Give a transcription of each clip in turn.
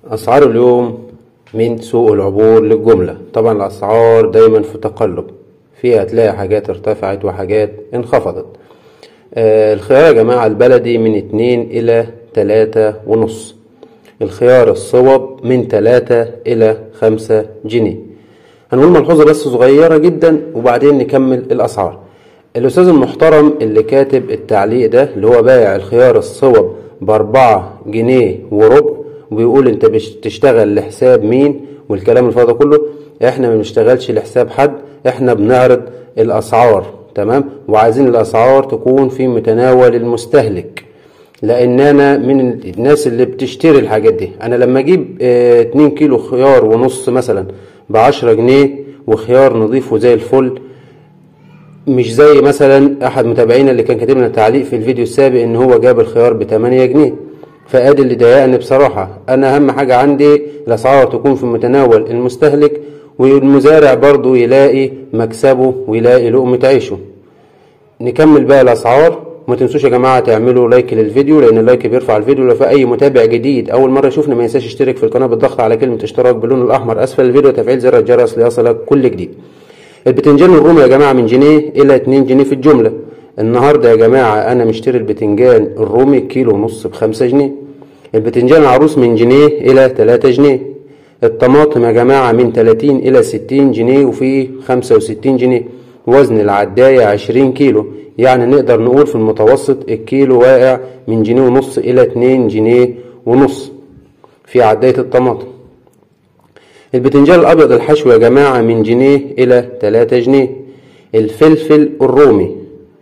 أسعار اليوم من سوق العبور للجملة طبعا الأسعار دايما في تقلب فيها هتلاقي حاجات ارتفعت وحاجات انخفضت آه الخيار يا جماعة البلدي من اتنين إلى تلاتة ونص الخيار الصوب من تلاتة إلى خمسة جنيه هنقول ملحوظة بس صغيرة جدا وبعدين نكمل الأسعار الأستاذ المحترم اللي كاتب التعليق ده اللي هو بايع الخيار الصوب بأربعة جنيه وربع وبيقول انت بتشتغل لحساب مين والكلام الفاضي كله احنا ما بنشتغلش لحساب حد احنا بنعرض الاسعار تمام وعايزين الاسعار تكون في متناول المستهلك لان انا من الناس اللي بتشتري الحاجات دي انا لما اجيب اه 2 كيلو خيار ونص مثلا بعشرة جنيه وخيار نظيف وزي الفل مش زي مثلا احد متابعينا اللي كان كاتب لنا تعليق في الفيديو السابق ان هو جاب الخيار ب 8 جنيه فادي اللي ضايقني بصراحه انا اهم حاجه عندي الاسعار تكون في متناول المستهلك والمزارع برضو يلاقي مكسبه ويلاقي لقمه عيشه نكمل بقى الاسعار ما تنسوش يا جماعه تعملوا لايك للفيديو لان اللايك بيرفع الفيديو لو في اي متابع جديد اول مره يشوفنا ما ينساش يشترك في القناه بالضغط على كلمه اشتراك باللون الاحمر اسفل الفيديو وتفعيل زر الجرس ليصلك كل جديد البتنجان الرومي يا جماعه من جنيه الى 2 جنيه في الجمله النهارده يا جماعه انا مشتري البتنجان الرومي كيلو ونص بخمسة جنيه البتنجان العروس من جنيه الى تلاتة جنيه الطماطم يا جماعه من تلاتين الى ستين جنيه وفي خمسة وستين جنيه وزن العداية عشرين كيلو يعني نقدر نقول في المتوسط الكيلو واقع من جنيه ونص الى اتنين جنيه ونص في عداية الطماطم البتنجان الابيض الحشو يا جماعه من جنيه الى تلاتة جنيه الفلفل الرومي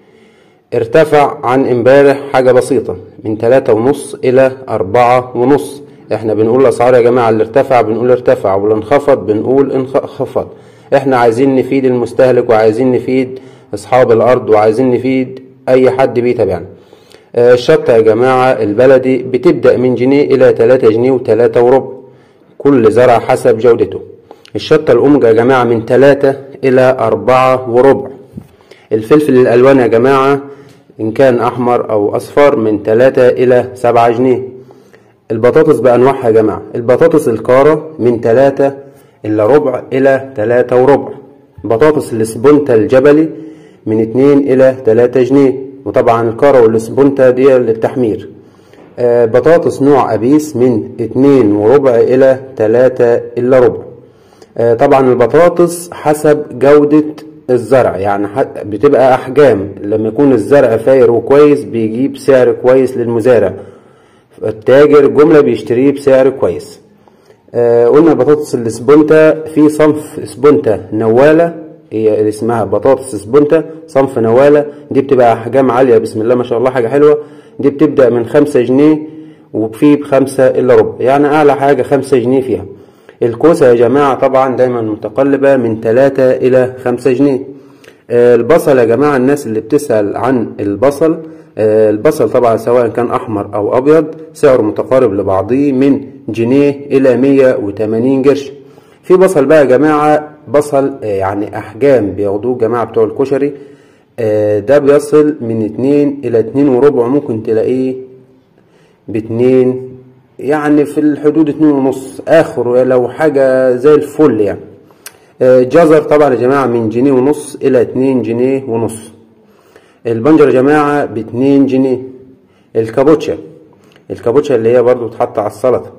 ارتفع عن امبارح حاجة بسيطة من تلاتة ونص الى اربعة ونص احنا بنقول الاسعار يا جماعة اللي ارتفع بنقول ارتفع واللي انخفض بنقول انخفض احنا عايزين نفيد المستهلك وعايزين نفيد اصحاب الارض وعايزين نفيد اي حد بيتابعنا اه الشطة يا جماعة البلدي بتبدأ من جنيه الى تلاتة جنيه وتلاتة وربع كل زرع حسب جودته الشطة الأمجا يا جماعة من تلاتة إلى أربعة وربع الفلفل الألوان يا جماعة إن كان أحمر أو أصفر من تلاتة إلى سبعة جنيه البطاطس بأنواعها يا جماعة البطاطس الكارة من تلاتة إلا ربع إلى تلاتة وربع بطاطس السبونتا الجبلي من اتنين إلى تلاتة جنيه وطبعا الكارة والسبونتا دي للتحمير آه بطاطس نوع أبيس من اتنين وربع إلى تلاتة إلا ربع آه طبعا البطاطس حسب جودة الزرع يعني بتبقى أحجام لما يكون الزرع فاير وكويس بيجيب سعر كويس للمزارع التاجر جملة بيشتريه بسعر كويس آه قلنا البطاطس السبونتا في صنف سبونتا نوالة هي اللي اسمها بطاطس سبونتا صنف نوالة دي بتبقى أحجام عالية بسم الله ما شاء الله حاجة حلوة دي بتبدأ من خمسة جنيه وفي بخمسة إلا ربع يعني أعلى حاجة خمسة جنيه فيها الكوسة يا جماعة طبعا دايما متقلبة من تلاتة إلى خمسة جنيه البصل يا جماعة الناس اللي بتسأل عن البصل البصل طبعا سواء كان أحمر أو أبيض سعره متقارب لبعضيه من جنيه إلى مية وتمانين قرش في بصل بقى يا جماعة بصل يعني أحجام بياخدوه جماعة بتوع الكشري ده بيصل من اتنين الى اتنين وربع ممكن تلاقيه باتنين يعني في الحدود اتنين ونص اخر لو حاجة زي الفل يعني جزر طبعا يا جماعة من جنيه ونص الى اتنين جنيه ونص البنجر يا جماعة باتنين جنيه الكابوتشا الكابوتشا اللي هي برضو تحط على السلطة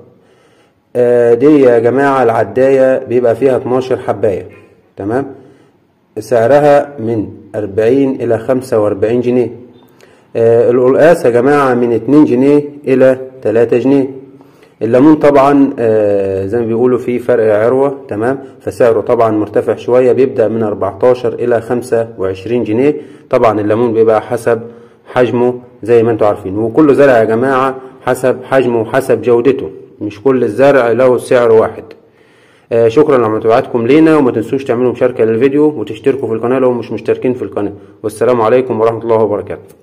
دي يا جماعة العداية بيبقى فيها اتناشر حباية تمام سعرها من أربعين إلى خمسة وأربعين جنيه آه القلقاس يا جماعة من اتنين جنيه إلى تلاتة جنيه الليمون طبعا آه زي ما بيقولوا فيه فرق عروة تمام فسعره طبعا مرتفع شوية بيبدأ من أربعتاشر إلى خمسة وعشرين جنيه طبعا الليمون بيبقى حسب حجمه زي ما انتوا عارفين وكل زرع يا جماعة حسب حجمه وحسب جودته مش كل الزرع له سعر واحد آه شكرا على متابعتكم لينا وما تنسوش تعملوا مشاركة للفيديو وتشتركوا في القناة لو مش مشتركين في القناة والسلام عليكم ورحمة الله وبركاته